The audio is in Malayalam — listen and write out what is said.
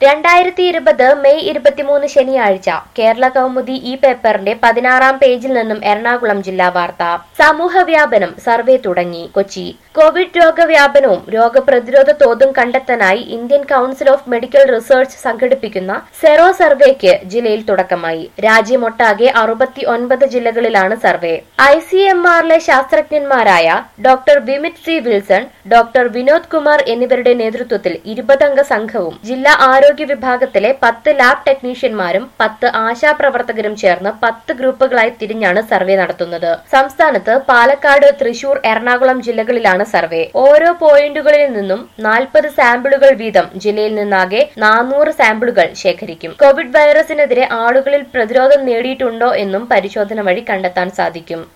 രണ്ടായിരത്തി ഇരുപത് മെയ് ഇരുപത്തിമൂന്ന് ശനിയാഴ്ച കേരള കൗമുദി ഈ പേപ്പറിന്റെ പതിനാറാം പേജിൽ നിന്നും എറണാകുളം ജില്ലാ വാർത്ത സമൂഹ വ്യാപനം സർവേ തുടങ്ങി കൊച്ചി കോവിഡ് രോഗവ്യാപനവും രോഗപ്രതിരോധ തോതും കണ്ടെത്താനായി Indian council of medical research സംഘടിപ്പിക്കുന്ന സെറോ സർവേക്ക് ജില്ലയിൽ തുടക്കമായി രാജ്യമൊട്ടാകെ അറുപത്തി ഒൻപത് ജില്ലകളിലാണ് സർവേ ഐ സി എം ആറിലെ ശാസ്ത്രജ്ഞന്മാരായ doctor Vimith C Wilson doctor Vinod Kumar എന്നിവരുടെ നേതൃത്വത്തിൽ ഇരുപതംഗ സംഘവും ജില്ലാ ആരോഗ്യ വിഭാഗത്തിലെ പത്ത് ലാബ് ടെക്നീഷ്യന്മാരും പത്ത് ആശാപ്രവർത്തകരും ചേർന്ന് പത്ത് ഗ്രൂപ്പുകളായി തിരിഞ്ഞാണ് സർവേ നടത്തുന്നത് സംസ്ഥാനത്ത് പാലക്കാട് തൃശൂർ എറണാകുളം ജില്ലകളിലാണ് സർവേ ഓരോ പോയിന്റുകളിൽ നിന്നും നാൽപ്പത് സാമ്പിളുകൾ വീതം ജില്ലയിൽ നിന്നാകെ നാനൂറ് സാമ്പിളുകൾ ശേഖരിക്കും കോവിഡ് വൈറസിനെതിരെ ആളുകളിൽ പ്രതിരോധം നേടിയിട്ടുണ്ടോ എന്നും പരിശോധന വഴി കണ്ടെത്താൻ സാധിക്കും